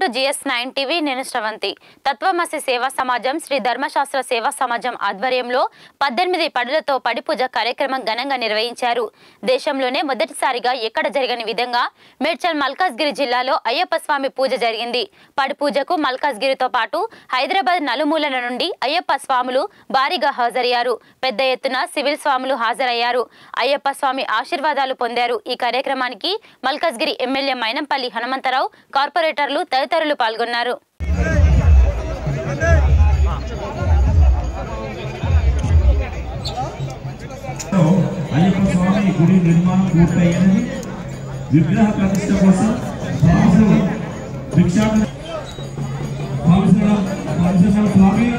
GS nine TV నేను శ్రవంతి తత్వమసి సేవా సమాజం శ్రీ ధర్మశాస్త్ర సేవా సమాజం ఆధ్వర్యంలో పద్దెనిమిది పడులతో పడి పూజ కార్యక్రమం ఘనంగా నిర్వహించారు దేశంలోనే మొదటిసారిగా ఎక్కడ జరగని విధంగా మేడ్చల్ మల్కాజ్గిరి జిల్లాలో అయ్యప్ప స్వామి పూజ జరిగింది పడి పూజకు మల్కాజ్గిరితో పాటు హైదరాబాద్ నలుమూలల నుండి అయ్యప్ప స్వాములు భారీగా హాజరయ్యారు పెద్ద ఎత్తున సివిల్ స్వాములు హాజరయ్యారు అయ్యప్ప స్వామి ఆశీర్వాదాలు పొందారు ఈ కార్యక్రమానికి మల్కాజ్గిరి ఎమ్మెల్యే మైనంపల్లి హనుమంతరావు కార్పొరేటర్లు తదితరులు పాల్గొన్నారు లో అయ్యప్ప స్వామి గుడి నిర్మాణం పూర్తయినది విగ్రహ ప్రతిష్ట కోసం బాసులు భిక్షాటన బాసుల- బాసుల స్వామి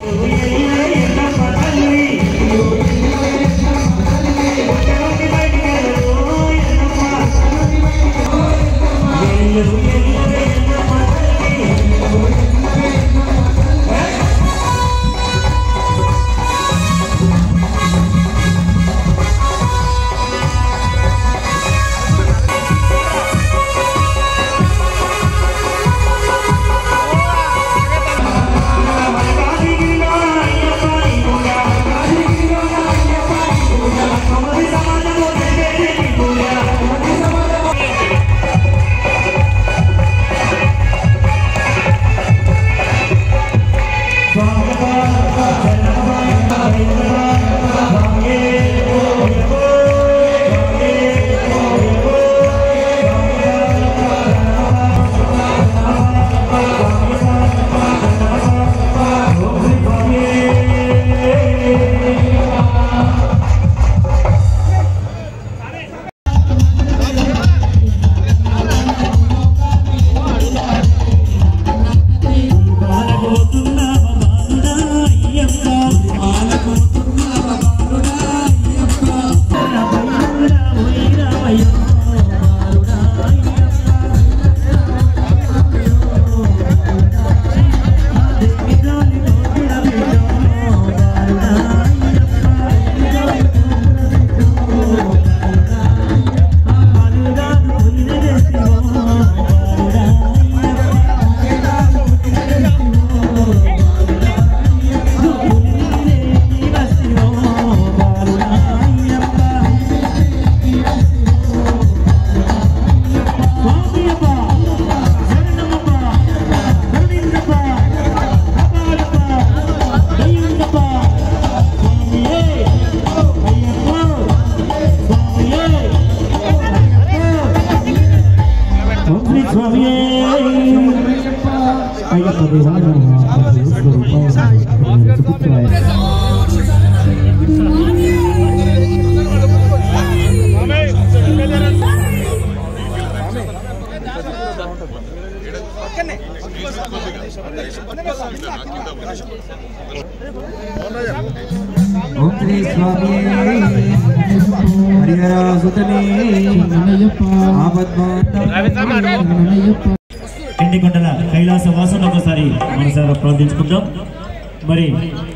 ఓం శ్రీ స్వామి హరిహరాసుతనే ఎండికొండల కైలాస వాసులు ఒకసారి మనసారా ప్రార్థించుకుందాం మరి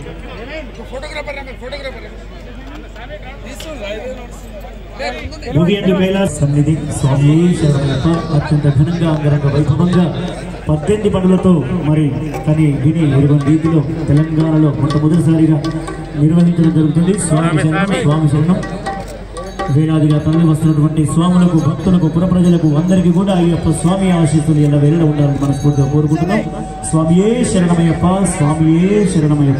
ముగియందు కైలాస సన్నిధి స్వామి శరణతో అత్యంత ఘనంగా అంగరంగ వైభవంగా పద్దెనిమిది పనులతో మరి కానీ విని ఎరుగని రీతిలో తెలంగాణలో మొట్టమొదటిసారిగా నిర్వహించడం జరుగుతుంది స్వామి శరణం స్వామి శరణం వేలాదిగా తరలి వస్తున్నటువంటి స్వాములకు భక్తులకు పుర ప్రజలకు అందరికీ కూడా అయ్యప్ప స్వామి ఆశీస్సులు ఎలా వేళ ఉండాలని మనస్ఫూర్తిగా కోరుకుంటున్నాం స్వామియే శరణమయ్యప్ప స్వామియే శరణమయ్యప్ప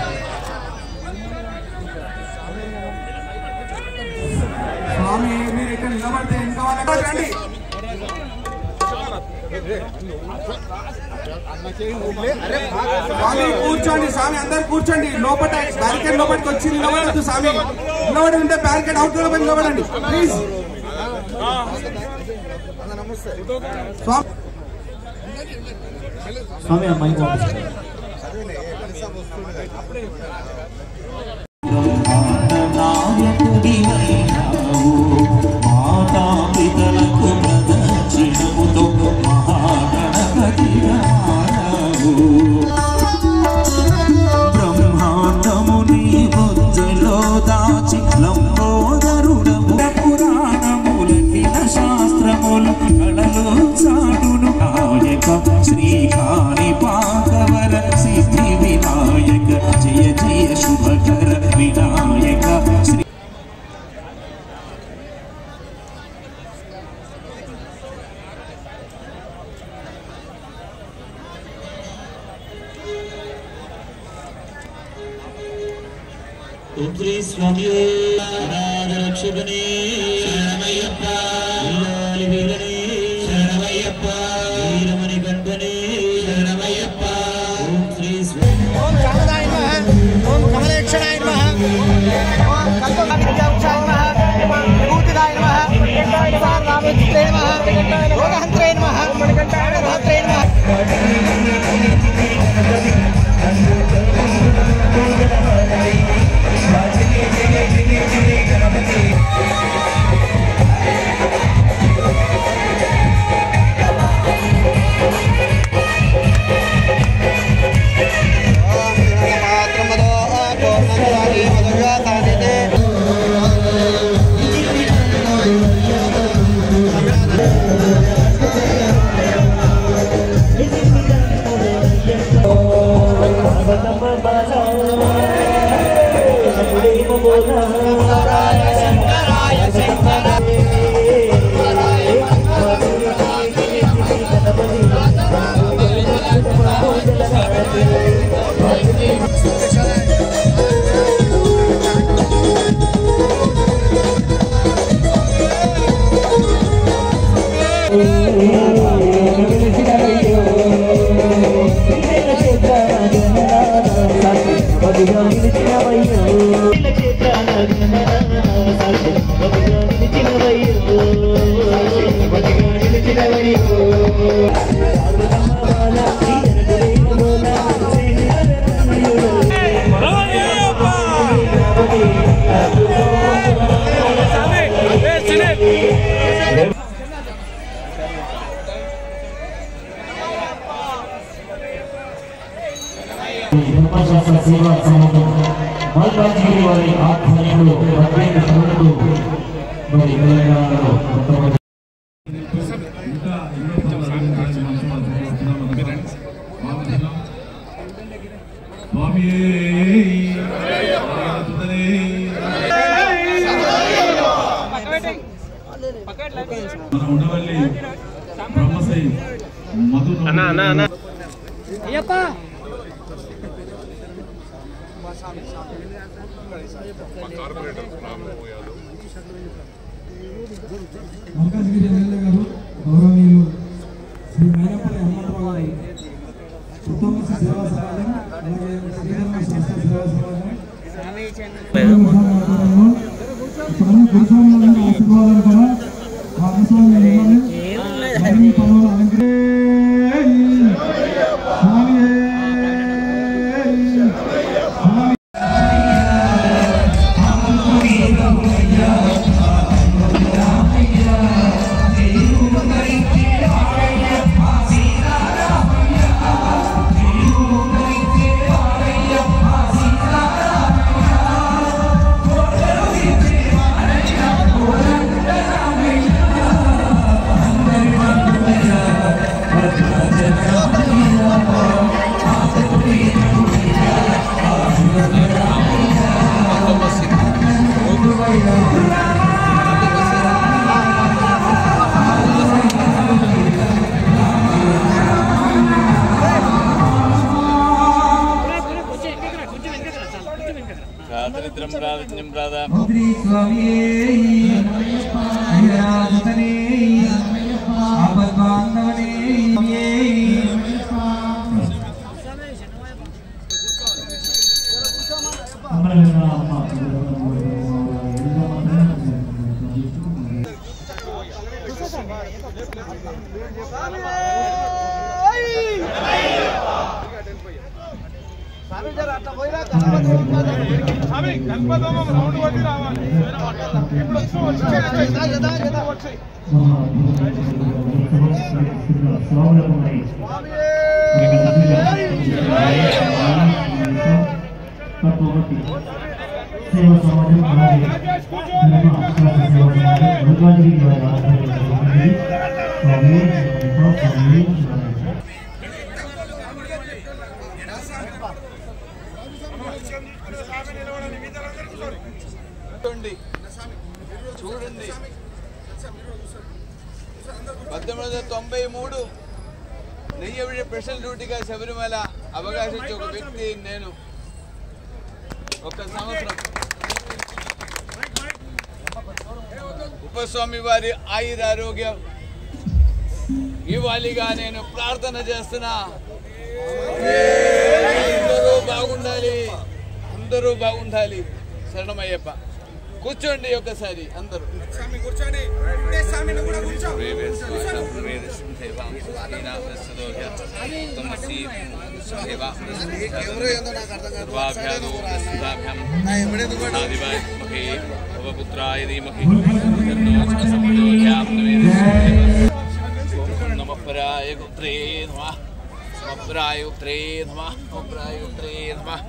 స్వామి మీరు ఇక్కడ నిలబడితే ఇంకా వాళ్ళకి రండి స్వామి కూర్చోండి స్వామి అందరు కూర్చోండి లోపల బ్యారికేడ్ లోపలికి వచ్చి నిలబడద్దు స్వామి నిలబడి ఉంటే బ్యారికేడ్ అవుట్ లోపల నిలబడండి ప్లీజ్ స్వామి స్వామి అమ్మాయి పంపిస్తారు మాతాపితలకు ప్రదక్షిణముతో మహాగణపతిగా మారావు. బ్రహ్మాండముని బుద్ధిలో దాచి లంబోదరుడము పురాణములకిన శాస్త్రములు కళలు చాటును నాయక శ్రీ శ్రీ స్వామి రక్షకుని శరణమయ్యప్ప వీరాలి వీరని శరణమయ్యప్ప వీరమణి గంటని శరణమయ్యప్ప ఓం శ్రీ స్వామి ఓం కామదాయ నమః ఓం కమలేక్షణాయ నమః ఓం కల్పవిద్యాక్షాయ నమః విభూతిదాయ నమః రామచిత్రే నమః రోగహంత్రే నమః మణికంఠాయ నమః ధర్మశాస్త్ర సేవా సమూహం మల్కాజ్గిరి వారి ఆధ్వర్యంలో ప్రత్యేక సభలకు మరి తెలంగాణలో మొట్టమొదటి స్వామి మన ఉండవల్లి బ్రహ్మశ్రీ మధు అన్న అన్న అన్న మల్కాజ్గిరి ఎమ్మెల్యే గారు గౌరవనీయులు శ్రీ మైనపల్లి హనుమంతరావు గారి ఉత్తమ సేవా సమాజం అలాగే శ్రీధర్మ శాస్త్ర సేవా సమాజం ఆధ్వర్యంలో ఇప్పుడన్నీ గురుస్వామి ఆశీర్వాదాలు కూడా ఆ అనుసరణ ఇవ్వాలి మరిన్ని పనులు అలంకరి స్వామి స్వామి మంత్రి స్వామి వీరాజతనే ఆపద్బాంధవనే మంగళంగా అమ్మ సేవా సమాజం అలాగే ధర్మ అక్షరాల సేవా సమాజం మల్కాజ్గిరి వారి ఆధ్వర్యంలో జరిగింది. స్వామి శరణమయ్యప్ప, స్వామి శరణమయ్యప్ప. చూడండి చూడండి పంతొమ్మిది వందల తొంభై మూడు నెయ్యి స్పెషల్ డ్యూటీగా శబరిమల అవకాశం ఇచ్చే ఒక వ్యక్తి నేను ఒక సంవత్సరం అయ్యప్ప స్వామి వారి ఆయురారోగ్యం ఇవాళగా నేను ప్రార్థన చేస్తున్నా అందరూ బాగుండాలి అందరూ బాగుండాలి శరణమయ్యప్ప కూర్చోండి ఒకసారి అందరూ పుత్రాయ ధీమహి నమఃపరాయ గుత్రే నమః నమఃపరాయ గుత్రే నమః నమఃపరాయ గుత్రే నమః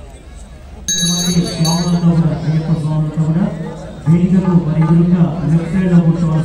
స్వాములతో కూడా అయ్యప్ప స్వాములతో కూడా వేదికకు మరి ఎదురుగా లెఫ్ట్ సైడ్ లో కూర్చోవాలి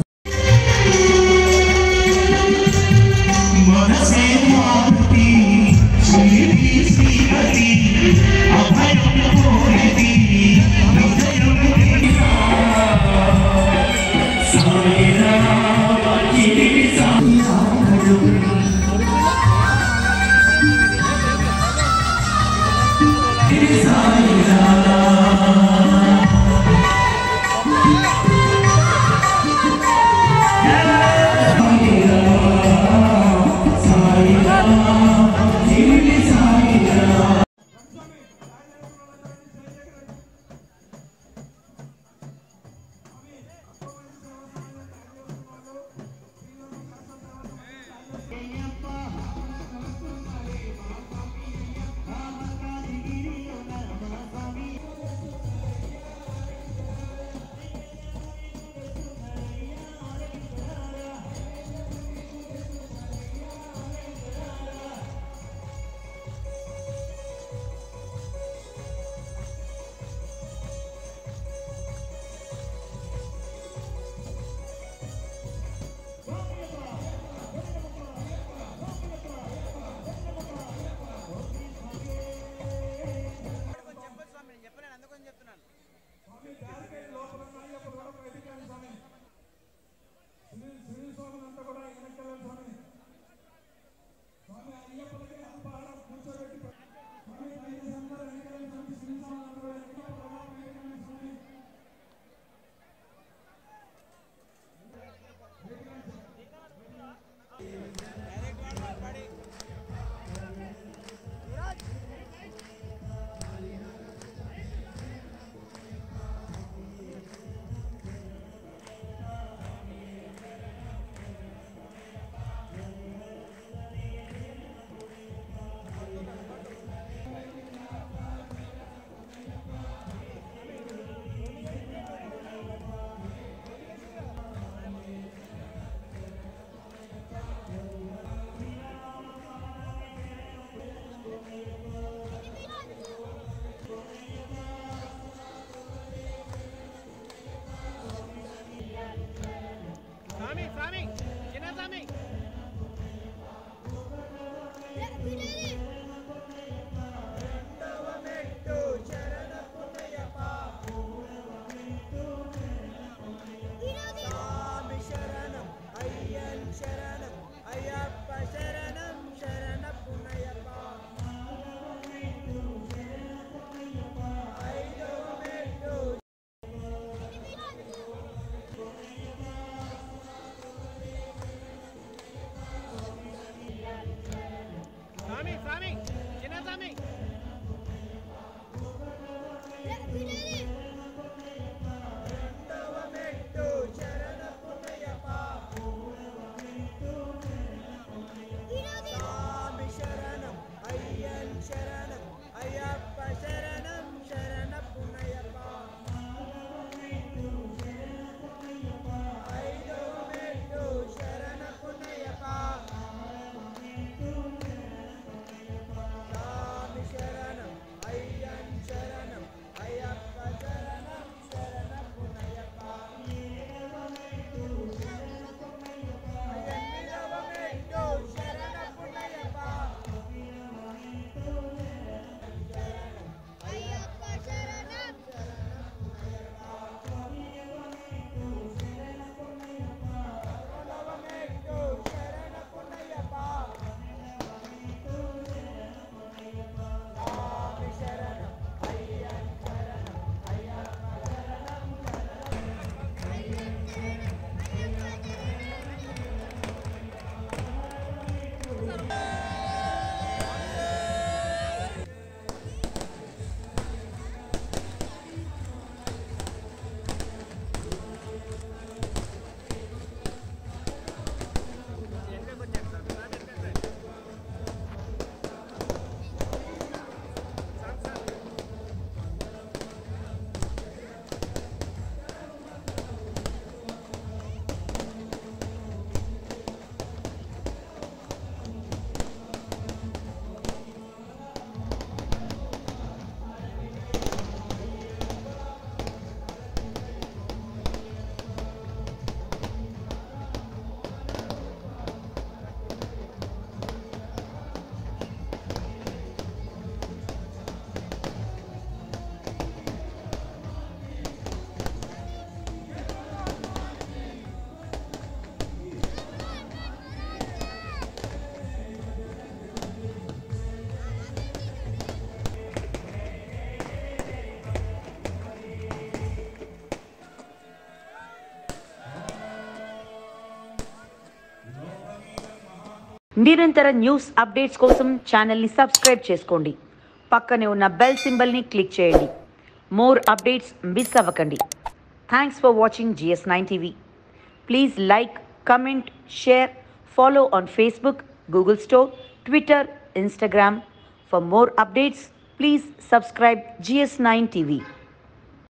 నిరంతర న్యూస్ అప్డేట్స్ కోసం ఛానల్ని సబ్స్క్రైబ్ చేసుకోండి పక్కనే ఉన్న బెల్ సింబల్ని క్లిక్ చేయండి మోర్ అప్డేట్స్ మిస్ అవ్వకండి thanks for watching G S nine TV please like comment share follow on Facebook Google store Twitter Instagram for more updates please subscribe G S nine TV